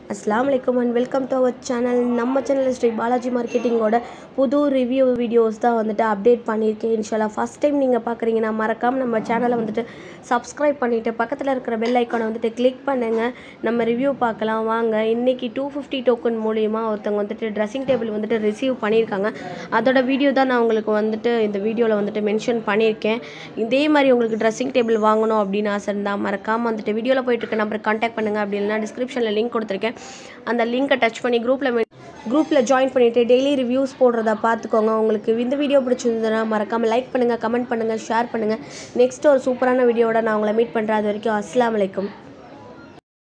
அஸ்லாம் வலைக்கம் and welcome to our channel நம்ம சேனலில் ஸ்ரீ பாலாஜி மார்க்கெட்டிங்கோட புது ரிவ்யூ வீடியோஸ் தான் வந்துட்டு அப்டேட் பண்ணியிருக்கேன் இன்ஷால்லா ஃபஸ்ட் டைம் நீங்கள் பார்க்குறீங்கன்னா மறக்காமல் நம்ம சேனலை வந்துட்டு சப்ஸ்கிரைப் பண்ணிவிட்டு பக்கத்தில் இருக்கிற பெல் ஐக்கானை வந்துட்டு கிளிக் பண்ணுங்கள் நம்ம ரிவ்யூ பார்க்கலாம் வாங்க இன்றைக்கி டூ ஃபிஃப்டி டோக்கன் மூலியமாக ஒருத்தவங்க வந்துட்டு ட்ரெஸ்ஸிங் டேபிள் வந்துட்டு ரிசீவ் பண்ணியிருக்காங்க அதோட வீடியோ தான் நான் உங்களுக்கு வந்துட்டு இந்த வீடியோவில் வந்துட்டு மென்ஷன் பண்ணியிருக்கேன் இதே மாதிரி உங்களுக்கு ட்ரெஸ்ஸிங் டேபிள் வாங்கணும் அப்படின்னு ஆசை இருந்தால் மறக்காமல் வந்துட்டு வீடியோவில் போயிட்டு இருக்க நம்பர் கான்டாக்ட் பண்ணுங்கள் அப்படி இல்லைனா டிஸ்கிரிப்ஷனில் லிங்க் கொடுத்துருக்கேன் அந்த லிங்க்கை டச் பண்ணி குரூப்பில் குரூப்பில் ஜாயின் பண்ணிவிட்டு டெய்லி ரிவ்யூஸ் போடுறத பார்த்துக்கோங்க உங்களுக்கு இந்த வீடியோ பிடிச்சிருந்ததுன்னா மறக்காமல் லைக் பண்ணுங்கள் கமெண்ட் பண்ணுங்கள் ஷேர் பண்ணுங்கள் நெக்ஸ்ட் ஒரு சூப்பரான வீடியோவோட நான் உங்களை மீட் பண்ணுறேன் அது வரைக்கும் அஸ்லாம் வலைக்கும்